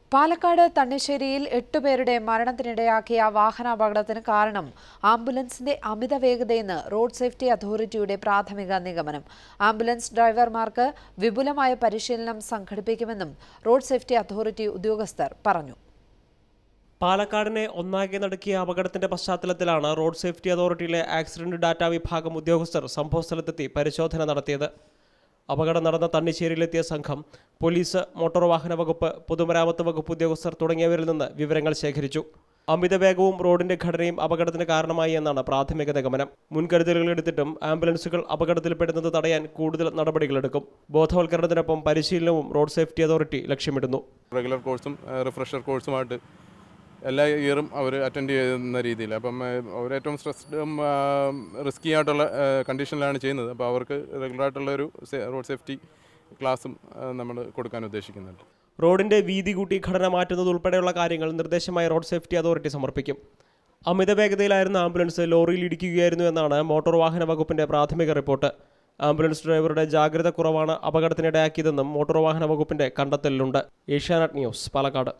പാലക്കാട് തണ്ണിശ്ശേരിയിൽ എട്ടുപേരുടെ മരണത്തിനിടയാക്കിയ വാഹനാപകടത്തിന് കാരണം ആംബുലൻസിന്റെ അമിത വേഗതയെന്ന് road safety അതോറിറ്റിയുടെ പ്രാഥമിക നിഗമനം ആംബുലൻസ് ഡ്രൈവർമാർക്ക് വിപുലമായ പരിശീലനം സംഘടിപ്പിക്കുമെന്നും റോഡ് സേഫ്റ്റി അതോറിറ്റി ഉദ്യോഗസ്ഥർ പറഞ്ഞു പാലക്കാടിനെ ഒന്നാകെ നടുക്കിയ അപകടത്തിന്റെ പശ്ചാത്തലത്തിലാണ് റോഡ് സേഫ്റ്റി അതോറിറ്റിയിലെ ആക്സിഡന്റ് ഡാറ്റാ വിഭാഗം ഉദ്യോഗസ്ഥർ സംഭവസ്ഥലത്തെത്തി പരിശോധന നടത്തിയത് അപകടം നടന്ന തണ്ണിശ്ശേരിയിലെത്തിയ സംഘം പോലീസ് മോട്ടോർ വാഹന വകുപ്പ് പൊതുമരാമത്ത് വകുപ്പ് ഉദ്യോഗസ്ഥർ തുടങ്ങിയവരിൽ നിന്ന് വിവരങ്ങൾ ശേഖരിച്ചു അമിത വേഗവും റോഡിന്റെ ഘടനയും അപകടത്തിന് കാരണമായി എന്നാണ് പ്രാഥമിക നിഗമനം മുൻകരുതലുകൾ എടുത്തിട്ടും ആംബുലൻസുകൾ അപകടത്തിൽപ്പെടുന്നത് തടയാൻ കൂടുതൽ നടപടികളെടുക്കും ബോധവൽക്കരണത്തിനൊപ്പം പരിശീലനവും റോഡ് സേഫ്റ്റി അതോറിറ്റി ലക്ഷ്യമിടുന്നു റെഗുലർ കോഴ്സും റിഫ്രഷർ കോഴ്സുമായിട്ട് എല്ലാ ഇയറും അവർ അറ്റൻഡ് ചെയ്യുന്ന രീതിയിൽ അപ്പം അവർ ഏറ്റവും സ്ട്രെസ്ഡും റിസ്കി ആയിട്ടുള്ള കണ്ടീഷനിലാണ് ചെയ്യുന്നത് അപ്പോൾ അവർക്ക് റെഗുലറായിട്ടുള്ള ഒരു റോഡ് സേഫ്റ്റി ക്ലാസ്സും നമ്മൾ കൊടുക്കാൻ ഉദ്ദേശിക്കുന്നുണ്ട് റോഡിന്റെ വീതി കൂട്ടി ഘടന മാറ്റുന്നത് ഉൾപ്പെടെയുള്ള കാര്യങ്ങൾ നിർദ്ദേശമായി റോഡ് സേഫ്റ്റി അതോറിറ്റി സമർപ്പിക്കും അമിത വേഗതയിലായിരുന്ന ആംബുലൻസ് ലോറിയിൽ ഇടിക്കുകയായിരുന്നു എന്നാണ് മോട്ടോർ വാഹന വകുപ്പിന്റെ പ്രാഥമിക റിപ്പോർട്ട് ആംബുലൻസ് ഡ്രൈവറുടെ ജാഗ്രത കുറവാണ് അപകടത്തിനിടയാക്കിയതെന്നും മോട്ടോർ വാഹന വകുപ്പിന്റെ കണ്ടെത്തലിലുണ്ട് ഏഷ്യാനെറ്റ് ന്യൂസ് പാലക്കാട്